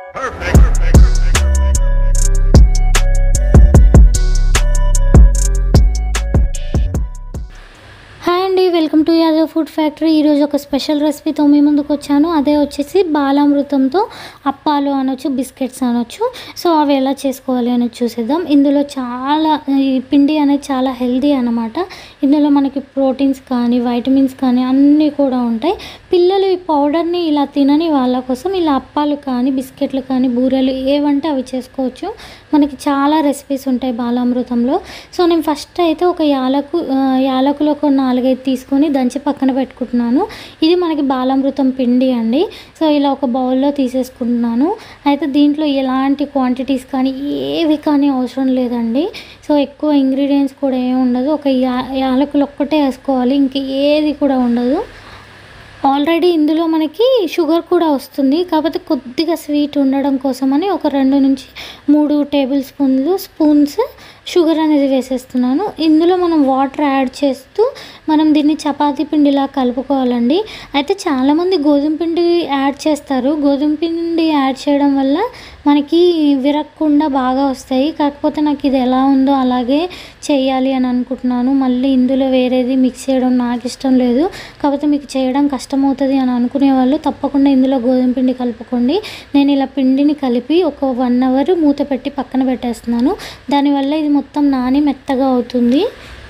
hi అండి welcome to Yadav food factory ఈరోజు ఒక స్పెషల్ రెసిపీతో మీ ముందుకు వచ్చాను అదే వచ్చేసి బాలామృతంతో అప్పాలు అనొచ్చు బిస్కెట్స్ అనొచ్చు సో అవి ఎలా చేసుకోవాలి అనేది చూసేద్దాం ఇందులో చాలా ఈ పిండి అనేది చాలా హెల్దీ అనమాట ఇందులో మనకి ప్రోటీన్స్ కానీ వైటమిన్స్ కానీ అన్నీ కూడా ఉంటాయి పిల్లలు ఈ పౌడర్ని ఇలా తినని వాళ్ళ కోసం ఇలా అప్పాలు కానీ బిస్కెట్లు కానీ బూరెలు ఏవంటే అవి చేసుకోవచ్చు మనకి చాలా రెసిపీస్ ఉంటాయి బాలామృతంలో సో నేను ఫస్ట్ అయితే ఒక యాలకు ఆ, యాలకులో ఒక నాలుగైదు తీసుకొని దంచి పక్కన పెట్టుకుంటున్నాను ఇది మనకి బాలామృతం పిండి అండి సో ఇలా ఒక బౌల్లో తీసేసుకుంటున్నాను అయితే దీంట్లో ఎలాంటి క్వాంటిటీస్ కానీ ఏవి కానీ అవసరం లేదండి సో ఎక్కువ ఇంగ్రీడియంట్స్ కూడా ఏమి ఉండదు ఒక యా యాలకులు ఒక్కటే వేసుకోవాలి ఇంక ఏది కూడా ఉండదు ఆల్రెడీ ఇందులో మనకి షుగర్ కూడా వస్తుంది కాకపోతే కొద్దిగా స్వీట్ ఉండడం కోసమని ఒక రెండు నుంచి మూడు టేబుల్ స్పూన్లు స్పూన్స్ షుగర్ అనేది వేసేస్తున్నాను ఇందులో మనం వాటర్ యాడ్ చేస్తూ మనం దీన్ని చపాతీ పిండిలా కలుపుకోవాలండి అయితే చాలామంది గోధుమ పిండి యాడ్ చేస్తారు గోధుమ పిండి యాడ్ చేయడం వల్ల మనకి విరక్కుండా బాగా వస్తాయి కాకపోతే నాకు ఇది ఎలా ఉందో అలాగే చేయాలి అని అనుకుంటున్నాను మళ్ళీ ఇందులో వేరేది మిక్స్ చేయడం నాకు ఇష్టం లేదు కాకపోతే మీకు చేయడం కష్టమవుతుంది అని అనుకునే వాళ్ళు తప్పకుండా ఇందులో గోధుమ పిండి కలుపుకోండి నేను ఇలా పిండిని కలిపి ఒక వన్ అవర్ మూత పెట్టి పక్కన పెట్టేస్తున్నాను దానివల్ల ఇది మొత్తం నాని మెత్తగా అవుతుంది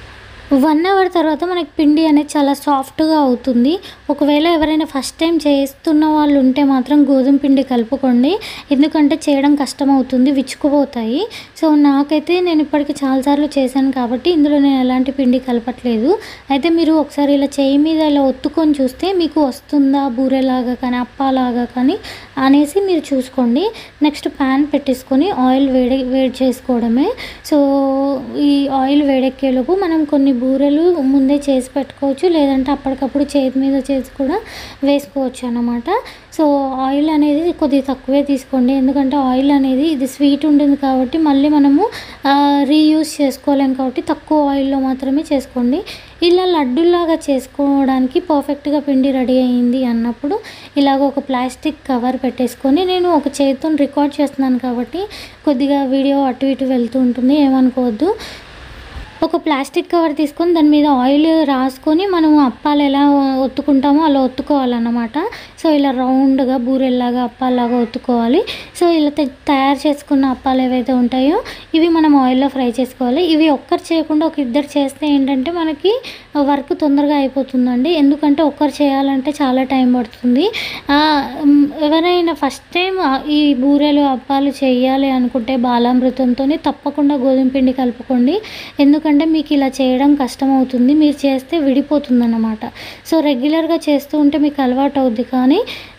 వన్ అవర్ తర్వాత మనకి పిండి అనేది చాలా సాఫ్ట్గా అవుతుంది ఒకవేళ ఎవరైనా ఫస్ట్ టైం చేస్తున్న వాళ్ళు ఉంటే మాత్రం గోధుమ పిండి కలుపుకోండి ఎందుకంటే చేయడం కష్టం అవుతుంది విచ్చుకుపోతాయి సో నాకైతే నేను ఇప్పటికి చాలాసార్లు చేశాను కాబట్టి ఇందులో నేను ఎలాంటి పిండి కలపట్లేదు అయితే మీరు ఒకసారి ఇలా చేయి మీద ఇలా ఒత్తుకొని చూస్తే మీకు వస్తుందా బూరెలాగా కానీ అప్పాలాగా కానీ అనేసి మీరు చూసుకోండి నెక్స్ట్ ప్యాన్ పెట్టేసుకొని ఆయిల్ వేడి వేడి చేసుకోవడమే సో ఈ ఆయిల్ వేడెక్కేలోపు మనం కొన్ని బూరెలు ముందే చేసి పెట్టుకోవచ్చు లేదంటే అప్పటికప్పుడు చేతి మీద చేసి కూడా వేసుకోవచ్చు అన్నమాట సో ఆయిల్ అనేది కొద్దిగా తక్కువే తీసుకోండి ఎందుకంటే ఆయిల్ అనేది ఇది స్వీట్ ఉంటుంది కాబట్టి మళ్ళీ మనము రీయూస్ చేసుకోలేం కాబట్టి తక్కువ ఆయిల్లో మాత్రమే చేసుకోండి ఇలా లడ్డులాగా చేసుకోవడానికి పర్ఫెక్ట్గా పిండి రెడీ అయ్యింది అన్నప్పుడు ఇలాగ ఒక ప్లాస్టిక్ కవర్ పెట్టేసుకొని నేను ఒక చేతితో రికార్డ్ చేస్తున్నాను కాబట్టి కొద్దిగా వీడియో అటు ఇటు వెళ్తూ ఉంటుంది ఏమనుకోవద్దు ఒక ప్లాస్టిక్ కవర్ తీసుకొని దాని మీద ఆయిల్ రాసుకొని మనం అప్పాలు ఎలా ఒత్తుకుంటామో అలా ఒత్తుకోవాలన్నమాట సో ఇలా రౌండ్గా బూరెల్లాగా అప్పాలాగా ఒత్తుకోవాలి సో ఇలా త- తయారు చేసుకున్న అప్పాలు ఏవైతే ఉంటాయో ఇవి మనం ఆయిల్లో ఫ్రై చేసుకోవాలి ఇవి ఒక్కరు చేయకుండా ఒక ఇద్దరు చేస్తే ఏంటంటే మనకి వర్క్ తొందరగా అయిపోతుందండి ఎందుకంటే ఒక్కరు చేయాలంటే చాలా టైం పడుతుంది ఆ, మ్, ఎవరైనా ఫస్ట్ టైం ఈ బూరెలు అప్పాలు చేయాలి అనుకుంటే బాలామృతంతో తప్పకుండా గోధుమ పిండి కలుపుకోండి ఎందుకంటే మీకు ఇలా చేయడం కష్టం అవుతుంది మీరు చేస్తే విడిపోతుంది అన్నమాట సో రెగ్యులర్గా చేస్తూ ఉంటే మీకు అలవాటు అవుద్ది కానీ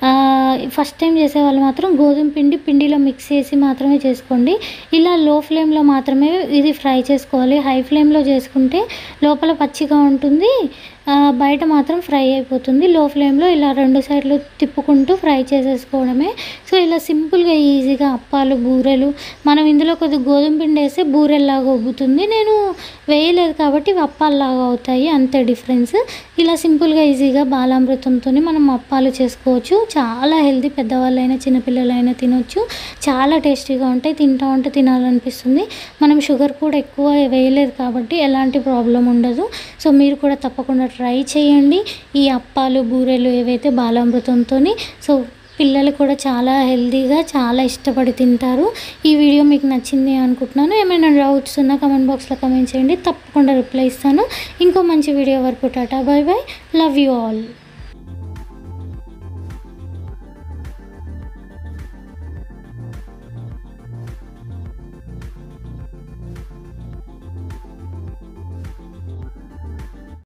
ఫస్ట్ టైం చేసే వాళ్ళు మాత్రం గోధుమ పిండి పిండిలో మిక్స్ చేసి మాత్రమే చేసుకోండి ఇలా లో ఫ్లేమ్లో మాత్రమే ఇది ఫ్రై చేసుకోవాలి హై ఫ్లేమ్లో చేసుకుంటే లోపల పచ్చిగా ఉంటుంది ఆ, బయట మాత్రం ఫ్రై అయిపోతుంది లో ఫ్లేమ్లో ఇలా రెండు సైడ్లు తిప్పుకుంటూ ఫ్రై చేసేసుకోవడమే సో ఇలా సింపుల్గా ఈజీగా అప్పాలు బూరెలు మనం ఇందులో కొద్దిగా గోధుమ పిండి వేస్తే బూరెల్లాగా ఉబ్బుతుంది నేను వేయలేదు కాబట్టి ఇవి అప్పాల్లాగా అవుతాయి అంతే డిఫరెన్స్ ఇలా సింపుల్గా ఈజీగా బాలామృతంతో మనం అప్పాలు చేసుకోవచ్చు చాలా హెల్తీ పెద్దవాళ్ళైనా చిన్నపిల్లలైనా తినొచ్చు చాలా టేస్టీగా ఉంటాయి తింటా ఉంటే తినాలనిపిస్తుంది మనం షుగర్ కూడా ఎక్కువ వేయలేదు కాబట్టి ఎలాంటి ప్రాబ్లం ఉండదు సో మీరు కూడా తప్పకుండా ట్రై చేయండి ఈ అప్పాలు బూరెలు ఏవైతే బాలామృతంతో సో పిల్లలు కూడా చాలా హెల్తీగా చాలా ఇష్టపడి తింటారు ఈ వీడియో మీకు నచ్చింది అనుకుంటున్నాను ఏమైనా డౌట్స్ ఉన్నా కమెంట్ బాక్స్లో కమెంట్ చేయండి తప్పకుండా రిప్లై ఇస్తాను ఇంకో మంచి వీడియో వరకు tata bye bye love you all